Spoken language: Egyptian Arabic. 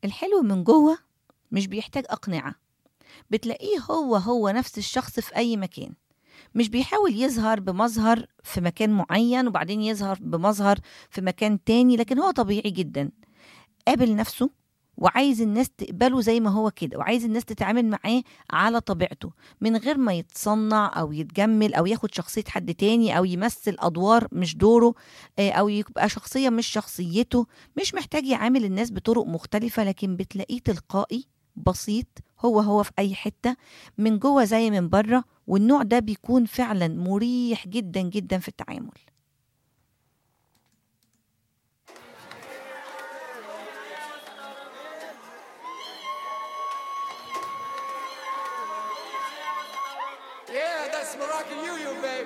الحلو من جوه مش بيحتاج أقنعة بتلاقيه هو هو نفس الشخص في أي مكان مش بيحاول يظهر بمظهر في مكان معين وبعدين يظهر بمظهر في مكان تاني لكن هو طبيعي جدا قابل نفسه وعايز الناس تقبله زي ما هو كده وعايز الناس تتعامل معاه على طبيعته من غير ما يتصنع او يتجمل او ياخد شخصية حد تاني او يمثل ادوار مش دوره آه، او يبقى شخصية مش شخصيته مش محتاج يعامل الناس بطرق مختلفة لكن بتلاقيه تلقائي بسيط هو هو في اي حتة من جوه زي من بره والنوع ده بيكون فعلا مريح جدا جدا في التعامل Yeah, that's Moroccan you, you baby.